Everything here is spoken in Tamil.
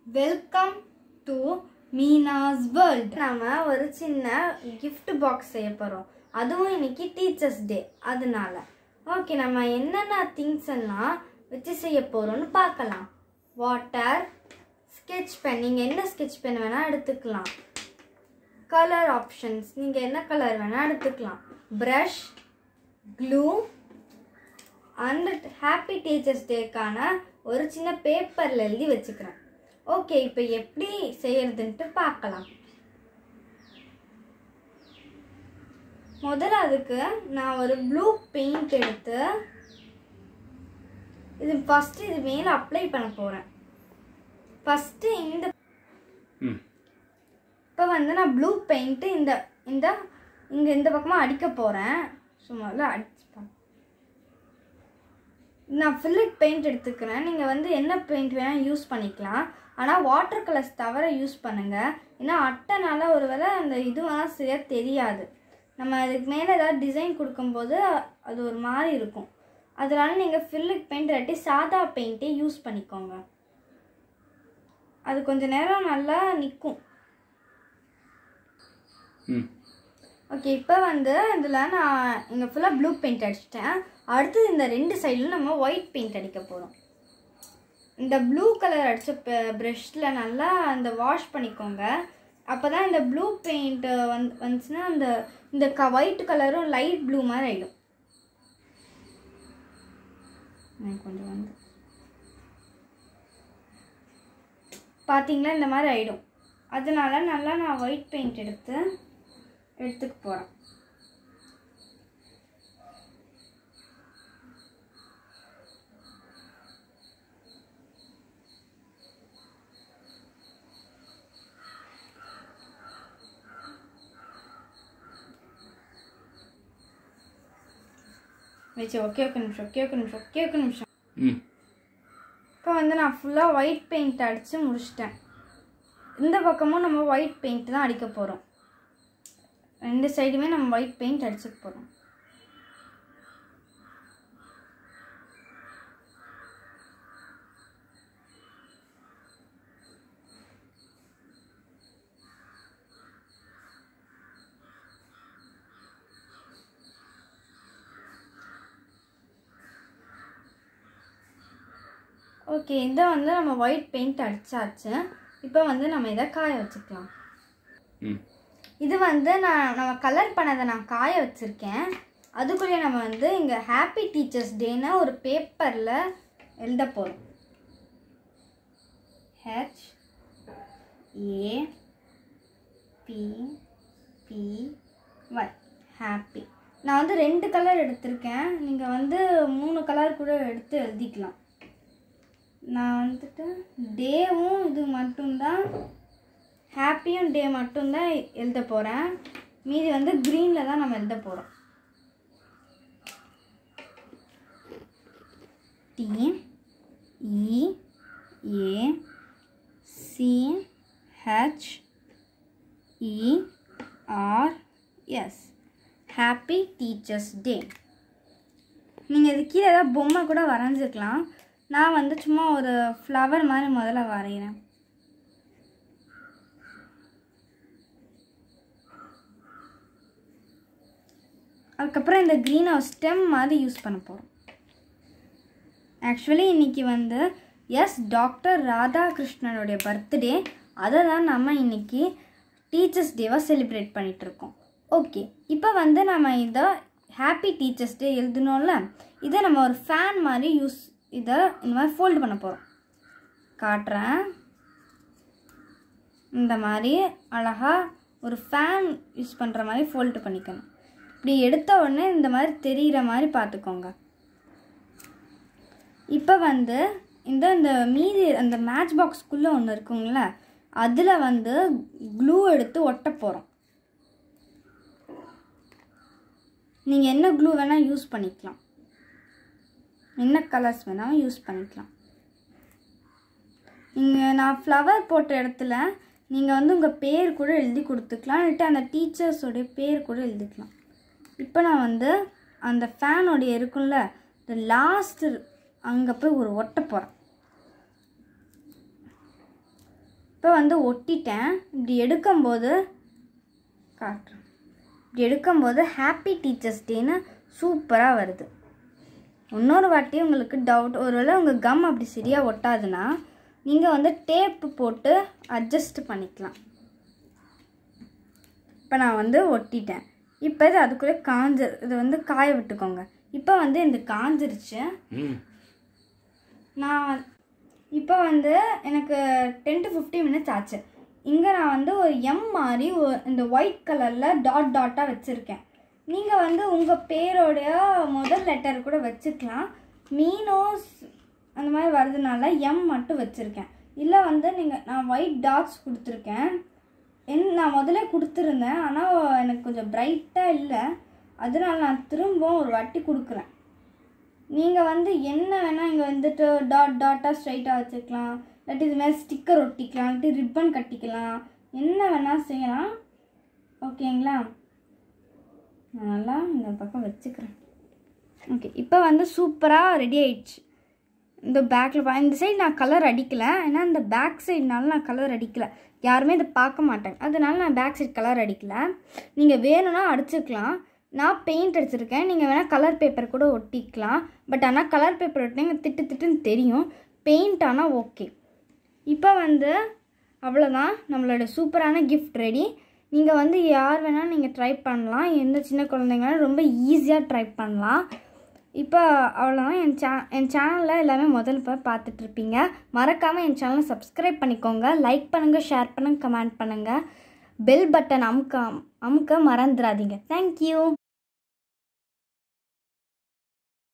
வெல்கம் டு மீனாஸ் வேர்ல்ட் நம்ம ஒரு சின்ன gift பாக்ஸ் செய்ய போகிறோம் அதுவும் இன்னைக்கு டீச்சர்ஸ் டே அதனால ஓகே நம்ம என்னென்ன திங்ஸ் எல்லாம் வச்சு செய்ய போகிறோம்னு பார்க்கலாம் வாட்டர் ஸ்கெட்ச் பென் நீங்கள் என்ன ஸ்கெட்ச் பென் வேணால் எடுத்துக்கலாம் கலர் ஆப்ஷன்ஸ் நீங்கள் என்ன கலர் வேணால் எடுத்துக்கலாம் brush glue and happy teachers டேக்கான ஒரு சின்ன பேப்பரில் எழுதி வச்சுக்கிறேன் ஓகே இப்போ எப்படி செய்யறதுன்ட்டு பார்க்கலாம் முதல்ல அதுக்கு நான் ஒரு ப்ளூ பெயிண்ட் எடுத்து இது ஃபஸ்ட்டு இது மேலே அப்ளை பண்ண போகிறேன் ஃபஸ்ட்டு இந்த ம் இப்போ வந்து நான் ப்ளூ பெயிண்ட்டு இந்த இந்த இங்கே இந்த பக்கமாக அடிக்க போகிறேன் சும்மா அடிச்சுப்பேன் நான் ஃபில்லிக் பெயிண்ட் எடுத்துக்கிறேன் நீங்கள் வந்து என்ன பெயிண்ட் வேணால் யூஸ் பண்ணிக்கலாம் ஆனால் வாட்டர் கலர்ஸ் தவிர யூஸ் பண்ணுங்கள் ஏன்னா அட்டைனால ஒரு வேளை அந்த இதுவெல்லாம் சரியாக தெரியாது நம்ம அதுக்கு மேலே ஏதாவது டிசைன் கொடுக்கும்போது அது ஒரு மாதிரி இருக்கும் அதனால நீங்கள் ஃபில்லிக் பெயிண்ட் இல்லாட்டி சாதா பெயிண்ட்டே யூஸ் பண்ணிக்கோங்க அது கொஞ்ச நேரம் நல்லா நிற்கும் ம் ஓகே இப்போ வந்து இதில் நான் இங்கே ஃபுல்லாக ப்ளூ பெயிண்ட் அடிச்சிட்டேன் அடுத்தது இந்த ரெண்டு சைடிலும் நம்ம ஒயிட் பெயிண்ட் அடிக்க போகிறோம் இந்த ப்ளூ கலர் அடித்த ப்ரஷில் நல்லா அந்த வாஷ் பண்ணிக்கோங்க அப்போ தான் இந்த ப்ளூ பெயிண்ட் வந்து வந்துச்சுன்னா அந்த இந்த க ஒயிட் கலரும் லைட் ப்ளூ மாதிரி ஆகிடும் கொஞ்சம் வந்து பார்த்தீங்களா இந்த மாதிரி ஆகிடும் அதனால நல்லா நான் ஒயிட் பெயிண்ட் எடுத்து எடுத்துக்க போகிறேன் வச்சு ஓகே ஓகே நிமிஷம் ஓகே ஓகே நிமிஷம் ஓகே ஓகே நிமிஷம் ம் இப்போ வந்து நான் ஃபுல்லாக ஒயிட் பெயிண்ட் அடித்து முடிச்சிட்டேன் இந்த பக்கமும் நம்ம ஒயிட் பெயிண்ட் தான் அடிக்க போகிறோம் ரெண்டு சைடுமே நம்ம ஒயிட் பெயிண்ட் அடிச்சுக்க போகிறோம் ஓகே இதை வந்து நம்ம ஒயிட் பெயிண்ட் அடிச்சாச்சு இப்போ வந்து நம்ம இதை காய வச்சுக்கலாம் ம் இது வந்து நான் நம்ம கலர் பண்ணதை நான் காய வச்சுருக்கேன் அதுக்குள்ளே நம்ம வந்து இங்கே ஹாப்பி டீச்சர்ஸ் டேன்னு ஒரு பேப்பரில் எழுத போகிறோம் H A P P Y happy நான் வந்து ரெண்டு கலர் எடுத்திருக்கேன் நீங்கள் வந்து மூணு கலர் கூட எடுத்து எழுதிக்கலாம் நான் வந்துட்டு டேவும் இது மட்டும்தான் ஹாப்பியும் டே மட்டும்தான் எழுத போகிறேன் மீதி வந்து க்ரீனில் தான் நம்ம எழுத போகிறோம் T E A C H E R S happy teachers day நீங்கள் இது கீழே ஏதாவது பொம்மை கூட வரைஞ்சிக்கலாம் நான் வந்து சும்மா ஒரு ஃப்ளவர் மாதிரி முதல்ல வரைகிறேன் அதுக்கப்புறம் இந்த க்ரீன் ஹவுஸ் ஸ்டெம் மாதிரி யூஸ் பண்ண போகிறோம் ஆக்சுவலி இன்னைக்கு வந்து எஸ் டாக்டர் ராதாகிருஷ்ணனுடைய பர்த்டே அதை தான் நம்ம இன்னைக்கு டீச்சர்ஸ் டேவாக செலிப்ரேட் பண்ணிட்டு இருக்கோம் ஓகே இப்போ வந்து நம்ம இதை ஹாப்பி டீச்சர்ஸ் டே எழுதணும்ல இதை நம்ம ஒரு ஃபேன் மாதிரி யூஸ் இதை இந்த மாதிரி ஃபோல்டு பண்ண போகிறோம் காட்டுறேன் இந்த மாதிரி அழகாக ஒரு ஃபேன் யூஸ் பண்ணுற மாதிரி ஃபோல்டு பண்ணிக்கணும் இப்படி எடுத்த உடனே இந்த மாதிரி தெரிகிற மாதிரி பார்த்துக்கோங்க இப்போ வந்து இந்த இந்த மீதி அந்த மேட்ச் பாக்ஸ்க்குள்ளே ஒன்று இருக்குங்கள அதில் வந்து க்ளூ எடுத்து ஒட்ட போகிறோம் நீங்கள் என்ன க்ளூ வேணால் யூஸ் பண்ணிக்கலாம் என்ன கலர்ஸ் வேணாலும் யூஸ் பண்ணிக்கலாம் நீங்கள் நான் ஃப்ளவர் போட்ட இடத்துல நீங்கள் வந்து உங்கள் பேர் கூட எழுதி கொடுத்துக்கலாம் இல்லாட்டி அந்த டீச்சர்ஸோடைய பேர் கூட எழுதிக்கலாம் இப்போ நான் வந்து அந்த ஃபேனோடைய இருக்கும்ல இந்த லாஸ்ட் அங்கே போய் ஒரு ஒட்ட போகிறேன் இப்போ வந்து ஒட்டிட்டேன் இப்படி எடுக்கும்போது காட்டுறேன் இப்படி எடுக்கும்போது ஹாப்பி டீச்சர்ஸ் டேன்னு சூப்பராக வருது இன்னொரு வாட்டி உங்களுக்கு டவுட் ஒருவேளை உங்கள் கம் அப்படி சரியாக ஒட்டாதுன்னா நீங்கள் வந்து டேப்பு போட்டு அட்ஜஸ்ட் பண்ணிக்கலாம் இப்போ நான் வந்து ஒட்டிட்டேன் இப்போ இது அதுக்குள்ளே காஞ்ச இது வந்து காய விட்டுக்கோங்க இப்போ வந்து இந்த காஞ்சிருச்சு ம் நான் இப்போ வந்து எனக்கு டென் டு ஃபிஃப்டி மினிட்ஸ் ஆச்சு இங்கே நான் வந்து ஒரு எம் மாதிரி ஒரு இந்த ஒயிட் கலரில் டாட் டாட்டாக வச்சுருக்கேன் நீங்கள் வந்து உங்கள் பேரோடைய முதல் லெட்டர் கூட வச்சுக்கலாம் மீனோஸ் அந்த மாதிரி வர்றதுனால எம் மட்டும் வச்சுருக்கேன் இல்லை வந்து நீங்கள் நான் ஒயிட் டாட்ஸ் கொடுத்துருக்கேன் என் நான் முதல்ல கொடுத்துருந்தேன் ஆனால் எனக்கு கொஞ்சம் பிரைட்டாக இல்லை அதனால நான் திரும்பவும் ஒரு வாட்டி கொடுக்குறேன் நீங்கள் வந்து என்ன வேணால் இங்கே வந்துட்டு டாட் டாட்டாக ஸ்ட்ரைட்டாக வச்சுக்கலாம் இல்லாட்டி இது மாதிரி ஸ்டிக்கர் ஒட்டிக்கலாம் இல்லாட்டி ரிப்பன் கட்டிக்கலாம் என்ன வேணால் செய்யலாம் ஓகேங்களா நான் நல்லா இந்த பக்கம் வச்சுக்கிறேன் ஓகே இப்போ வந்து சூப்பராக ரெடி ஆயிடுச்சு இந்த பேக்கில் பா இந்த சைடு நான் கலர் அடிக்கல ஏன்னா இந்த பேக் சைடுனால நான் கலர் அடிக்கல யாருமே இதை பார்க்க மாட்டாங்க அதனால நான் பேக் சைடு கலர் அடிக்கல நீங்கள் வேணும்னா அடிச்சுக்கலாம் நான் பெயிண்ட் அடிச்சிருக்கேன் நீங்கள் வேணால் கலர் பேப்பர் கூட ஒட்டிக்கலாம் பட் ஆனால் கலர் பேப்பர் ஒட்டினா திட்டு திட்டுன்னு தெரியும் பெயிண்ட் ஆனால் ஓகே இப்போ வந்து அவ்வளோதான் நம்மளோட சூப்பரான கிஃப்ட் ரெடி நீங்கள் வந்து யார் வேணால் நீங்கள் ட்ரை பண்ணலாம் எந்த சின்ன குழந்தைங்களும் ரொம்ப ஈஸியாக ட்ரை பண்ணலாம் இப்போ அவ்வளோதான் என் சே என் சேனலில் எல்லாமே முதல்ல போய் பார்த்துட்ருப்பீங்க மறக்காமல் என் சேனலை சப்ஸ்கிரைப் பண்ணிக்கோங்க லைக் பண்ணுங்கள் ஷேர் பண்ணுங்கள் கமெண்ட் பண்ணுங்கள் பெல் பட்டன் அமுக்க அமுக்க மறந்துடாதீங்க தேங்க்யூ